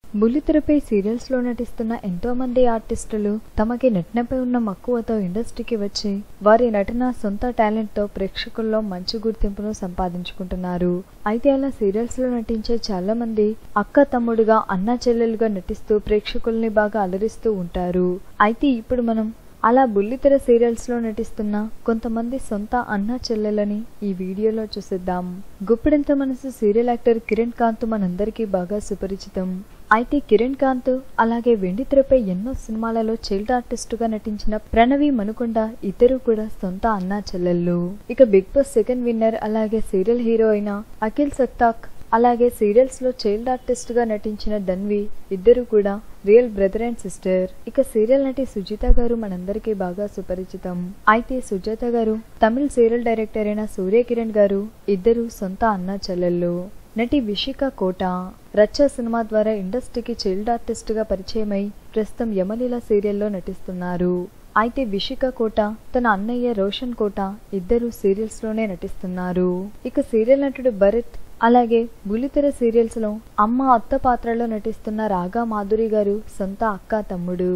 బుల్లితెరపై serials లో నటిస్తున్న ఎంతో మంది ఆర్టిస్టులు తమకి నటనపై ఉన్న మక్కువతో ఇండస్ట్రీకి వచ్చి వారి నటన సొంత టాలెంట్ తో ప్రేక్షకుల్లో మంచి గుర్తింపును సంపాదించుకుంటున్నారు అయితే అలా సీరియల్స్ లో నటించే చాలా మంది అక్క తమ్ముడుగా అన్నా చెల్లెలుగా నటిస్తూ ప్రేక్షకుల్ని బాగా అలరిస్తూ ఉంటారు అయితే ఇప్పుడు మనం అలా బుల్లితెర సీరియల్స్ లో నటిస్తున్న కొంతమంది సొంత అన్నా చెల్లెలని ఈ వీడియోలో చూసేద్దాం గుప్పెడంత మనసు సీరియల్ యాక్టర్ కిరణ్ కాంత్ మనందరికీ బాగా సుపరిచితం అయితే కిరణ్ కాంత్ అలాగే వెండితెరపై ఎన్నో సినిమాలలో చైల్డ్ ఆర్టిస్ట్ గా నటించిన ప్రణవి మనుకొండ ఇద్దరు కూడా సొంత అన్నా చెల్లెళ్ళు ఇక బిగ్ బాస్ సెకండ్ విన్నర్ అలాగే సీరియల్ హీరో అయిన అఖిల్ సత్తాక్ అలాగే సీరియల్స్ లో చైల్డ్ ఆర్టిస్ట్ గా నటించిన ధన్వి ఇద్దరు కూడా రియల్ బ్రదర్ అండ్ సిస్టర్ ఇక సీరియల్ నటి సుజిత గారు మనందరికీ బాగా సుపరిచితం అయితే సుజాత గారు తమిళ సీరియల్ డైరెక్టర్ అయిన సూర్య కిరణ్ గారు ఇద్దరు సొంత అన్న చెల్లెళ్ళు నటి విషిక కోట రచ్చ సినిమా ద్వారా ఇండస్ట్రీకి చైల్డ్ ఆర్టిస్ట్ గా పరిచయమై ప్రస్తుతం యమలీల సీరియల్లో నటిస్తున్నారు అయితే విషిక కోట తన అన్నయ్య రోషన్ కోట ఇద్దరు సీరియల్స్ లోనే నటిస్తున్నారు ఇక సీరియల్ నటుడు భరత్ అలాగే బుల్లితెర సీరియల్స్ లో అమ్మ అత్త పాత్రలో నటిస్తున్న రాగా మాధురి గారు సొంత అక్క తమ్ముడు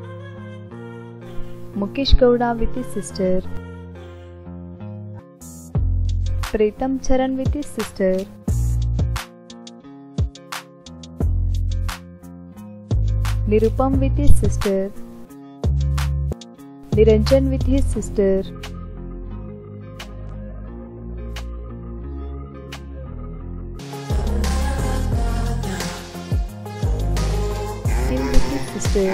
Mukesh Gowda with sister Preetham Charan with sister Nirupam with his sister Niranjan with his sister Still with his sister.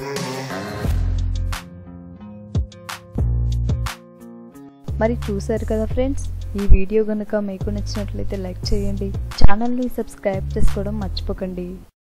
మరి చూసారు కదా ఫ్రెండ్స్ ఈ వీడియో కనుక మీకు నచ్చినట్లయితే లైక్ చేయండి ఛానల్ని సబ్స్క్రైబ్ చేసుకోవడం మర్చిపోకండి